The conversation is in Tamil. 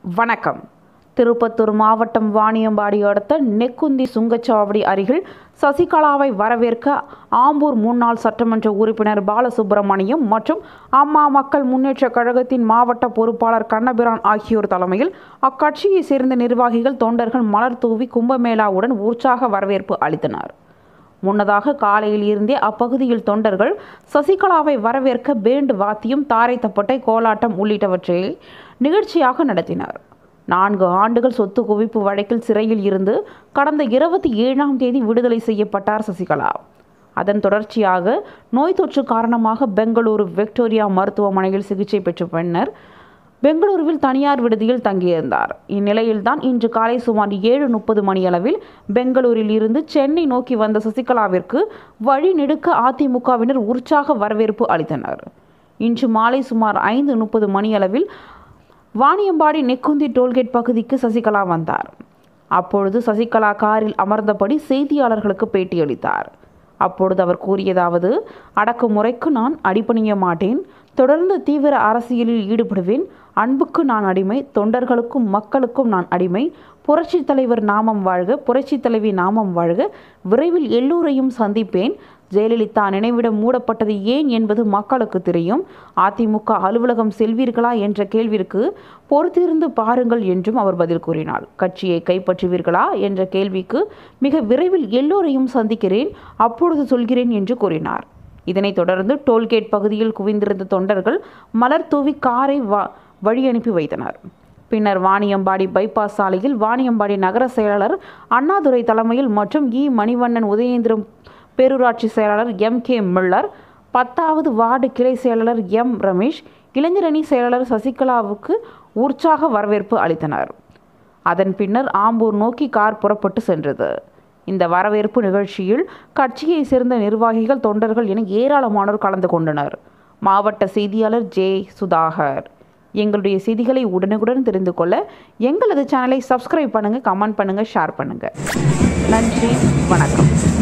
வணக்கம் திருப்பத்தூர் மாவட்டம் வாணியம்பாடி அடுத்த நெக்குந்தி சுங்கச்சாவடி அருகில் சசிகலாவை வரவேற்க ஆம்பூர் முன்னாள் சட்டமன்ற உறுப்பினர் பாலசுப்பிரமணியம் மற்றும் அம்மா மக்கள் முன்னேற்றக் கழகத்தின் மாவட்ட பொறுப்பாளர் கண்ணபிரான் ஆகியோர் தலைமையில் அக்கட்சியைச் சேர்ந்த நிர்வாகிகள் தொண்டர்கள் மலர் தூவி கும்பமேளாவுடன் உற்சாக வரவேற்பு அளித்தனர் முன்னதாக காலையில் இருந்தே அப்பகுதியில் தொண்டர்கள் சசிகலாவை வரவேற்க பேண்டு வாத்தியம் தாரை தப்பட்டை கோலாட்டம் உள்ளிட்டவற்றை நிகழ்ச்சியாக நடத்தினர் நான்கு ஆண்டுகள் சொத்து குவிப்பு வழக்கில் சிறையில் இருந்து கடந்த இருபத்தி ஏழாம் தேதி விடுதலை செய்யப்பட்டார் சசிகலா அதன் தொடர்ச்சியாக நோய் தொற்று காரணமாக பெங்களூரு விக்டோரியா மருத்துவமனையில் சிகிச்சை பெற்ற பின்னர் பெங்களூருவில் தனியார் விடுதியில் தங்கியிருந்தார் இந்நிலையில்தான் இன்று காலை சுமார் ஏழு முப்பது மணியளவில் பெங்களூரில் இருந்து சென்னை நோக்கி வந்த சசிகலாவிற்கு வழி நெடுக்க அதிமுகவினர் உற்சாக வரவேற்பு அளித்தனர் இன்று மாலை சுமார் ஐந்து முப்பது மணியளவில் வாணியம்பாடி நெக்குந்தி டோல்கேட் பகுதிக்கு சசிகலா வந்தார் அப்பொழுது சசிகலா காரில் அமர்ந்தபடி செய்தியாளர்களுக்கு பேட்டியளித்தார் அப்பொழுது அவர் கூறியதாவது அடக்குமுறைக்கு நான் அடிபணிய மாட்டேன் தொடர்ந்து தீவிர அரசியலில் ஈடுபடுவேன் அன்புக்கு நான் அடிமை தொண்டர்களுக்கும் மக்களுக்கும் நான் அடிமை புரட்சி தலைவர் நாமம் வாழ்க புரட்சி தலைவி நாமம் வாழ்க விரைவில் எல்லோரையும் சந்திப்பேன் ஜெயலலிதா நினைவிடம் மூடப்பட்டது ஏன் என்பது மக்களுக்கு தெரியும் அதிமுக அலுவலகம் செல்வீர்களா என்ற கேள்விற்கு பொறுத்திருந்து பாருங்கள் என்றும் அவர் பதில் கூறினார் கட்சியை கைப்பற்றுவீர்களா என்ற கேள்விக்கு மிக விரைவில் எல்லோரையும் சந்திக்கிறேன் அப்பொழுது சொல்கிறேன் என்று கூறினார் இதனைத் தொடர்ந்து டோல்கேட் பகுதியில் குவிந்திருந்த தொண்டர்கள் மலர் தூவி காரை வா வழி அனுப்பி வைத்தனர் பின்னர் வாணியம்பாடி பைபாஸ் சாலையில் வாணியம்பாடி நகர செயலாளர் அண்ணாதுரை தலைமையில் மற்றும் இ மணிவண்ணன் உதயேந்திரம் பேரூராட்சி செயலாளர் எம் கே மில்லர் பத்தாவது வார்டு கிளை செயலாளர் எம் ரமேஷ் இளைஞரணி செயலாளர் சசிகலாவுக்கு உற்சாக வரவேற்பு அளித்தனர் அதன் பின்னர் ஆம்பூர் நோக்கி கார் புறப்பட்டு சென்றது இந்த வரவேற்பு நிகழ்ச்சியில் கட்சியை சேர்ந்த நிர்வாகிகள் தொண்டர்கள் என ஏராளமானோர் கலந்து கொண்டனர் மாவட்ட செய்தியாளர் ஜே சுதாகர் எங்களுடைய செய்திகளை உடனுக்குடன் தெரிந்து கொள்ள எங்களது சேனலை சப்ஸ்கிரைப் பண்ணுங்கள் கமெண்ட் பண்ணுங்கள் ஷேர் பண்ணுங்கள் நன்றி வணக்கம்